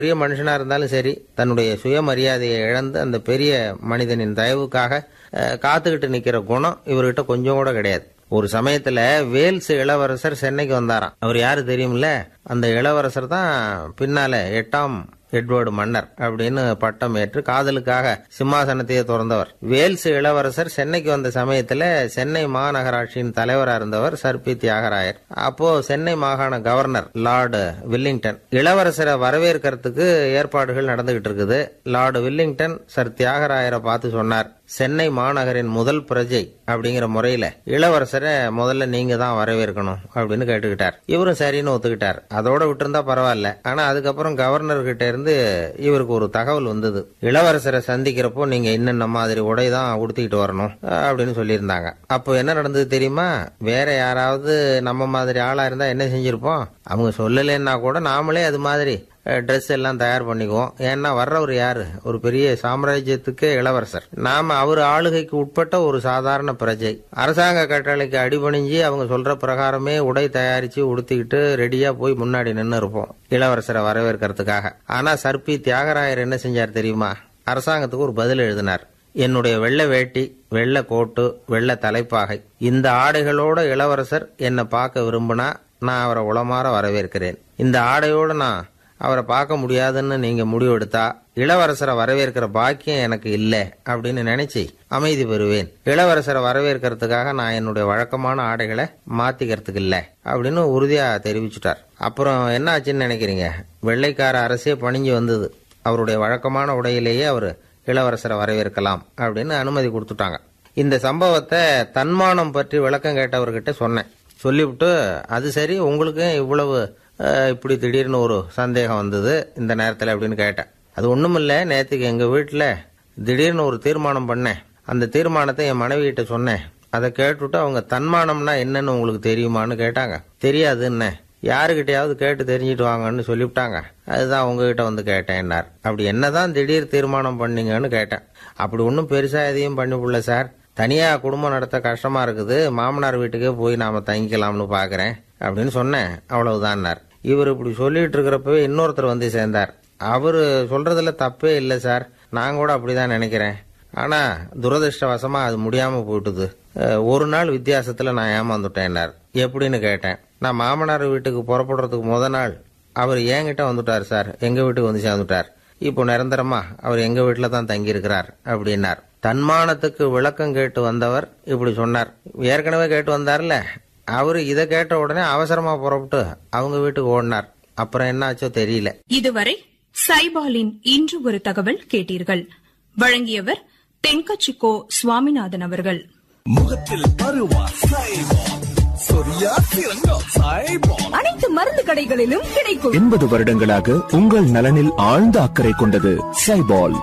பெரிய மனுஷனா இருந்தாலும் சரி தன்னுடைய சுயமரியாதையை இழந்து அந்த பெரிய மனிதனின் தயவுக்காக அஹ், காத்துக்கிட்டு நிக்கிற குணம் இவர்கிட்ட கொஞ்சம் கூட கிடையாது ஒரு சமயத்துல வேல்ஸ் இளவரசர் சென்னைக்கு வந்தாராம் அவர் யாரு தெரியும்ல அந்த இளவரசர் தான் பின்னால எட்டாம் எட்வர்டு மன்னர் அப்படின்னு பட்டம் ஏற்று காதலுக்காக சிம்மாசனத்தையே திறந்தவர் வேல்ஸ் இளவரசர் சென்னைக்கு வந்த சமயத்துல சென்னை மாநகராட்சியின் தலைவரா இருந்தவர் சர் பி தியாகராயர் அப்போ சென்னை மாகாண கவர்னர் லார்டு வில்லிங்டன் இளவரசரை வரவேற்கிறதுக்கு ஏற்பாடுகள் நடந்துகிட்டு இருக்குது லார்டு வில்லிங்டன் சர் தியாகராயரை பார்த்து சொன்னார் சென்னை மாநகரின் முதல் பிரஜை அப்படிங்கிற முறையில இளவரசரை முதல்ல நீங்க தான் வரவேற்கணும் அப்படின்னு கேட்டுக்கிட்டார் இவரும் சரின்னு ஒத்துக்கிட்டார் அதோட விட்டிருந்தா பரவாயில்ல ஆனா அதுக்கப்புறம் கவர்னர் கிட்ட இருந்து இவருக்கு ஒரு தகவல் வந்தது இளவரசரை சந்திக்கிறப்போ நீங்க இன்னென்ன மாதிரி உடை தான் உடுத்திக்கிட்டு வரணும் அப்படின்னு சொல்லியிருந்தாங்க அப்போ என்ன நடந்தது தெரியுமா வேற யாராவது நம்ம மாதிரி ஆளா இருந்தா என்ன செஞ்சிருப்போம் அவங்க சொல்லலைன்னா கூட நாமளே அது மாதிரி ட்ரெஸ் எல்லாம் தயார் பண்ணிக்குவோம் ஏன்னா வர்றவர் யாரு ஒரு பெரிய சாம்ராஜ்யத்துக்கே இளவரசர் நாம அவர் ஆளுகைக்கு உட்பட்ட ஒரு சாதாரண பிரஜை அரசாங்க கட்டளைக்கு அடிபணிஞ்சு அவங்க சொல்ற பிரகாரமே உடை தயாரிச்சு உடுத்திக்கிட்டு ரெடியா போய் முன்னாடி நின்று இருப்போம் இளவரசரை வரவேற்கிறதுக்காக ஆனா சர்பி தியாகராயர் என்ன செஞ்சார் தெரியுமா அரசாங்கத்துக்கு ஒரு பதில் எழுதினார் என்னுடைய வெள்ளை வேட்டி வெள்ளை கோட்டு வெள்ளை தலைப்பாகை இந்த ஆடைகளோட இளவரசர் என்னை பார்க்க விரும்பினா நான் அவரை உளமாற வரவேற்கிறேன் இந்த ஆடையோட நான் அவரை பார்க்க முடியாதுன்னு நீங்க முடிவெடுத்தா இளவரசரை வரவேற்கிற பாக்கியம் எனக்கு இல்லை அப்படின்னு நினைச்சு அமைதி பெறுவேன் இளவரசரை வரவேற்கிறதுக்காக நான் என்னுடைய வழக்கமான ஆடைகளை மாத்திக்கிறதுக்கு இல்லை அப்படின்னு உறுதியா தெரிவிச்சுட்டார் அப்புறம் என்ன ஆச்சுன்னு நினைக்கிறீங்க வெள்ளைக்கார அரசே பணிஞ்சு வந்தது அவருடைய வழக்கமான உடையிலேயே அவர் இளவரசரை வரவேற்கலாம் அப்படின்னு அனுமதி கொடுத்துட்டாங்க இந்த சம்பவத்தை தன்மானம் பற்றி விளக்கம் கேட்டவர்கிட்ட சொன்னேன் சொல்லிவிட்டு அது சரி உங்களுக்கு இவ்வளவு அஹ், இப்படி திடீர்னு ஒரு சந்தேகம் வந்தது இந்த நேரத்தில் அப்படின்னு கேட்டேன் அது ஒண்ணுமில்ல நேற்றுக்கு எங்க வீட்டில் திடீர்னு ஒரு தீர்மானம் பண்ணேன் அந்த தீர்மானத்தை என் மனைவிகிட்ட சொன்னேன் அதை கேட்டுவிட்டு அவங்க தன்மானம்னா என்னன்னு உங்களுக்கு தெரியுமான்னு கேட்டாங்க தெரியாதுன்னு யாருக்கிட்டையாவது கேட்டு தெரிஞ்சிட்டு வாங்கன்னு சொல்லிவிட்டாங்க அதுதான் உங்ககிட்ட வந்து கேட்டேன்னார் அப்படி என்னதான் திடீர் தீர்மானம் பண்ணீங்கன்னு கேட்டேன் அப்படி ஒன்றும் பெருசா எதையும் பண்ணிவிடல சார் தனியா குடும்பம் நடத்த கஷ்டமா இருக்குது மாமனார் வீட்டுக்கே போய் நாம தங்கிக்கலாம்னு பாக்குறேன் அப்படின்னு சொன்னேன் அவ்வளவுதான்னார் இவர் இப்படி சொல்லிட்டு இருக்கிறப்பவே இன்னொருத்தர் வந்து சேர்ந்தார் அவரு சொல்றதுல தப்பே இல்லை சார் நான் கூட அப்படிதான் நினைக்கிறேன் ஆனா துரதிருஷ்டவசமா அது முடியாம போயிட்டுது அஹ், ஒரு நாள் வித்தியாசத்துல நான் ஏமாந்துட்டேன்னார் எப்படின்னு கேட்டேன் நான் மாமனார் வீட்டுக்கு புறப்படுறதுக்கு முத நாள் அவர் என்கிட்ட வந்துட்டார் சார் எங்க வீட்டுக்கு வந்து சேர்ந்துட்டார் இப்போ நிரந்தரமா அவர் எங்க வீட்டுல தான் தங்கி இருக்கிறார் அப்படின்னார் தன்மானத்துக்கு விளக்கம் கேட்டு வந்தவர் இப்படி சொன்னார் ஏற்கனவே கேட்டு வந்தார்ல அவரு இதை கேட்ட உடனே அவசரமா புறப்பட்டு அவங்க வீட்டுக்கு ஓடினார் அப்புறம் என்னாச்சோ தெரியல இதுவரை சைபாலின் இன்று ஒரு தகவல் கேட்டீர்கள் வழங்கியவர் தென்கச்சிக்கோ சுவாமிநாதன் அவர்கள் முகத்தில் பருவா சைபால் சொரியா சிறங்கோ சைபால் அனைத்து மருந்து கடைகளிலும் கிடைக்கும் எண்பது வருடங்களாக உங்கள் நலனில் ஆழ்ந்த அக்கறை கொண்டது சைபால்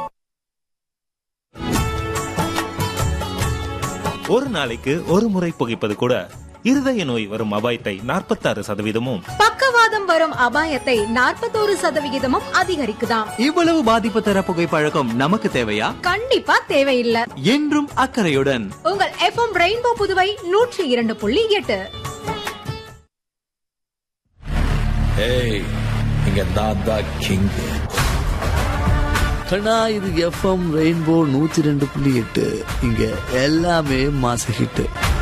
ஒரு நாளைக்கு ஒரு முறை புகைப்பது கூட இருதய நோய் வரும் அபாயத்தை நாற்பத்தாறு சதவீதமும் பக்கவாதம் வரும் அபாயத்தை நாற்பத்தோரு சதவிகிதமும் அதிகரிக்குதாம் இவ்வளவு பாதிப்பு தர புகைப்பழக்கம் நமக்கு தேவையா கண்டிப்பா தேவையில்லை என்றும் அக்கறையுடன் உங்கள் எஃப்எம் ரெயின்போ புதுவை நூற்றி இரண்டு புள்ளி எட்டு ஏய் இங்க நான் தான் கிங் கண்ணா இது எஃப்எம் ரெயின்போ நூத்தி ரெண்டு புள்ளி எட்டு இங்க எல்லாமே மாச ஹிட்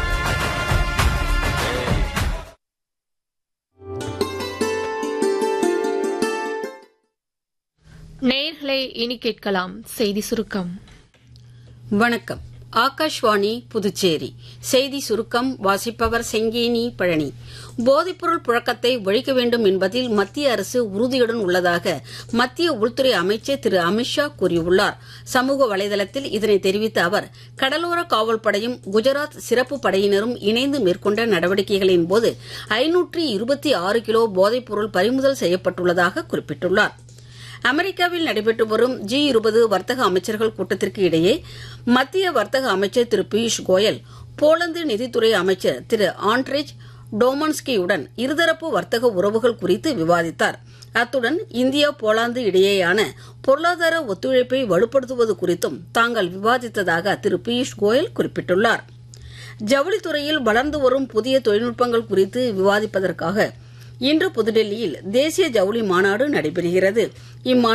நேயர்களே இனி கேட்கலாம் செய்தி சுருக்கம் வணக்கம் ஆகாஷ்வாணி புதுச்சேரி செய்தி சுருக்கம் வாசிப்பவர் செங்கேனி பழனி போதைப்பொருள் புழக்கத்தை ஒழிக்க வேண்டும் என்பதில் மத்திய அரசு உறுதியுடன் உள்ளதாக மத்திய உள்துறை அமைச்சர் திரு அமித்ஷா கூறியுள்ளார் சமூக வலைதளத்தில் இதனை தெரிவித்த அவர் கடலோர காவல்படையும் குஜராத் சிறப்பு படையினரும் இணைந்து மேற்கொண்ட நடவடிக்கைகளின் போது ஐநூற்றி இருபத்தி ஆறு கிலோ போதைப்பொருள் பறிமுதல் செய்யப்பட்டுள்ளதாக குறிப்பிட்டுள்ளார் அமெரிக்காவில் நடைபெற்று வரும் ஜி இருபது வர்த்தக அமைச்சர்கள் கூட்டத்திற்கு இடையே மத்திய வர்த்தக அமைச்சர் திரு பியூஷ் கோயல் போலந்து நிதித்துறை அமைச்சர் திரு ஆண்ட்ரேஜ் டோமன்ஸ்கியுடன் இருதரப்பு வர்த்தக உறவுகள் குறித்து விவாதித்தார் அத்துடன் இந்தியா போலாந்து இடையேயான பொருளாதார ஒத்துழைப்பை வலுப்படுத்துவது குறித்தும் தாங்கள் விவாதித்ததாக திரு பியூஷ் கோயல் குறிப்பிட்டுள்ளார் ஜவுளித்துறையில் வளர்ந்து வரும் புதிய தொழில்நுட்பங்கள் குறித்து விவாதிப்பதற்காக இன்று புதுடெல்லியில் தேசிய ஜவுளி மாநாடு நடைபெறுகிறது இம்மா